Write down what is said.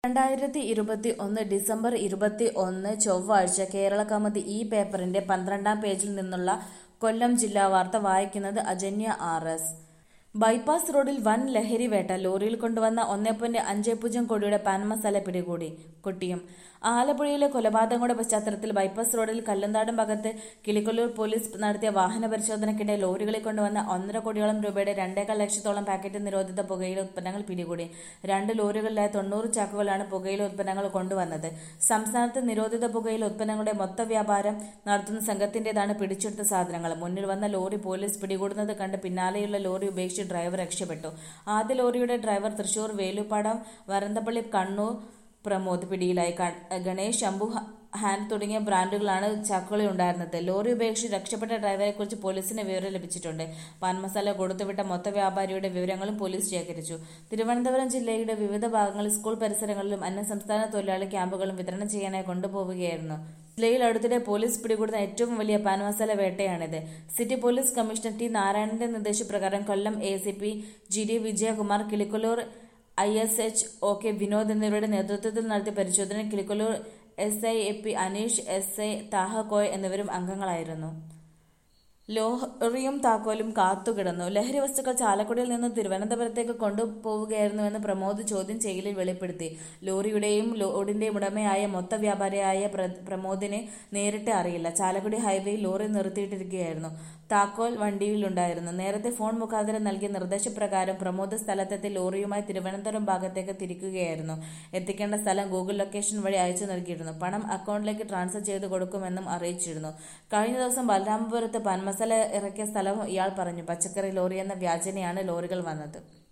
രണ്ടായിരത്തി ഇരുപത്തി ഒന്ന് ഡിസംബർ ഇരുപത്തി ഒന്ന് ചൊവ്വാഴ്ച കേരളകൗമുദി ഈ പേപ്പറിന്റെ പന്ത്രണ്ടാം പേജിൽ നിന്നുള്ള കൊല്ലം ജില്ലാ വാർത്ത വായിക്കുന്നത് അജന്യ ആർ എസ് ബൈപ്പാസ് റോഡിൽ വൻ ലഹരി വേട്ട ലോറിയിൽ കൊണ്ടുവന്ന ഒന്നേ പോയിന്റ് അഞ്ച് പൂജ്യം കോടിയുടെ പാൻ മസാല പിടികൂടി കൊട്ടിയം ആലപ്പുഴയിലെ കൊലപാതകങ്ങളുടെ പശ്ചാത്തലത്തിൽ ബൈപ്പാസ് റോഡിൽ കല്ലന്താടും ഭാഗത്ത് കിളിക്കൊല്ലൂർ പോലീസ് നടത്തിയ വാഹന പരിശോധനയ്ക്കിടെ ലോറികളിൽ കൊണ്ടുവന്ന ഒന്നര കോടിയോളം രൂപയുടെ രണ്ടേകാൽ ലക്ഷത്തോളം പാക്കറ്റ് നിരോധിത പുകയില ഉത്പന്നങ്ങൾ പിടികൂടി രണ്ട് ലോറികളിലായി തൊണ്ണൂറ് ചാക്കുകളാണ് പുകയില ഉത്പന്നങ്ങൾ കൊണ്ടുവന്നത് സംസ്ഥാനത്ത് നിരോധിത പുകയില ഉത്പന്നങ്ങളുടെ മൊത്ത വ്യാപാരം നടത്തുന്ന സംഘത്തിന്റേതാണ് പിടിച്ചെടുത്ത സാധനങ്ങൾ മുന്നിൽ വന്ന ലോറി പോലീസ് പിടികൂടുന്നത് കണ്ട് പിന്നാലെയുള്ള ലോറി ഉപേക്ഷിച്ച് ഡ്രൈവർ രക്ഷപ്പെട്ടു ആദ്യ ലോറിയുടെ ഡ്രൈവർ തൃശൂർ വേലുപ്പാടം വരന്തപ്പള്ളി കണ്ണൂർ പ്രമോദ് പിടിയിലായി ക- ഗണേഷ് ശംഭു ഹ- ഹാൻഡ് തുടങ്ങിയ ബ്രാൻഡുകളാണ് ചാക്കുകളിൽ ഉണ്ടായിരുന്നത് ലോറി ഉപേക്ഷിച്ച് രക്ഷപ്പെട്ട ഡ്രൈവറെക്കുറിച്ച് പോലീസിന് വിവരം ലഭിച്ചിട്ടുണ്ട് പാൻ മസാല കൊടുത്തുവിട്ട മൊത്ത വ്യാപാരിയുടെ വിവരങ്ങളും പോലീസ് ശേഖരിച്ചു തിരുവനന്തപുരം ജില്ലയുടെ വിവിധ ഭാഗങ്ങളിൽ സ്കൂൾ പരിസരങ്ങളിലും അന്യസംസ്ഥാന തൊഴിലാളി ക്യാമ്പുകളും വിതരണം ചെയ്യാനായി കൊണ്ടുപോവുകയായിരുന്നു ജില്ലയിൽ അടുത്തിടെ പോലീസ് പിടികൂടുന്ന ഏറ്റവും വലിയ പാൻ മസാല വേട്ടയാണിത് സിറ്റി പോലീസ് കമ്മീഷണർ ടി നാരായണന്റെ നിർദ്ദേശപ്രകാരം Kollam A C P G D Vijayakumar Kilikollur I S H O K Vinod എന്നിവരുടെ നേതൃത്വത്തിൽ നടത്തിയ പരിശോധനയിൽ Kilikollur S I A P Aneesh S I Thaha കോയ് എന്നിവരും അംഗങ്ങളായിരുന്നു ലോറിയും താക്കോലും കാത്തുകിടന്നു ലഹരി വസ്തുക്കൾ ചാലക്കുടിയിൽ നിന്ന് തിരുവനന്തപുരത്തേക്ക് കൊണ്ടുപോവുകയായിരുന്നുവെന്ന് പ്രമോദ് ചോദ്യം ചെയ്യലിൽ വെളിപ്പെടുത്തി ലോറിയുടെയും ലോഡിന്റെയും ഉടമയായ മൊത്ത വ്യാപാരിയായ പ്ര- പ്രമോദിനെ നേരിട്ട് അറിയില്ല ചാലക്കുടി ഹൈവേയിൽ ലോറി നിർത്തിയിട്ടിരിക്കുകയായിരുന്നു താക്കോൽ വണ്ടിയിലുണ്ടായിരുന്നു നേരത്തെ ഫോൺ മുഖാന്തരം നൽകിയ നിർദ്ദേശപ്രകാരം പ്രമോദ് സ്ഥലത്തെത്തി ലോറിയുമായി തിരുവനന്തപുരം ഭാഗത്തേക്ക് തിരിക്കുകയായിരുന്നു എത്തിക്കേണ്ട സ്ഥലം ഗൂഗിൾ ലൊക്കേഷൻ വഴി അയച്ചു നൽകിയിരുന്നു പണം അക്കൗണ്ടിലേക്ക് ട്രാൻസ്ഫർ ചെയ്തു കൊടുക്കുമെന്നും അറിയിച്ചിരുന്നു കഴിഞ്ഞ ദിവസം ബലരാമപുരത്ത് പാൻമസാല ഇറക്കിയ സ്ഥലവും ഇയാൾ പറഞ്ഞു പച്ചക്കറി ലോറി എന്ന വ്യാജനയാണ് ലോറികൾ വന്നത്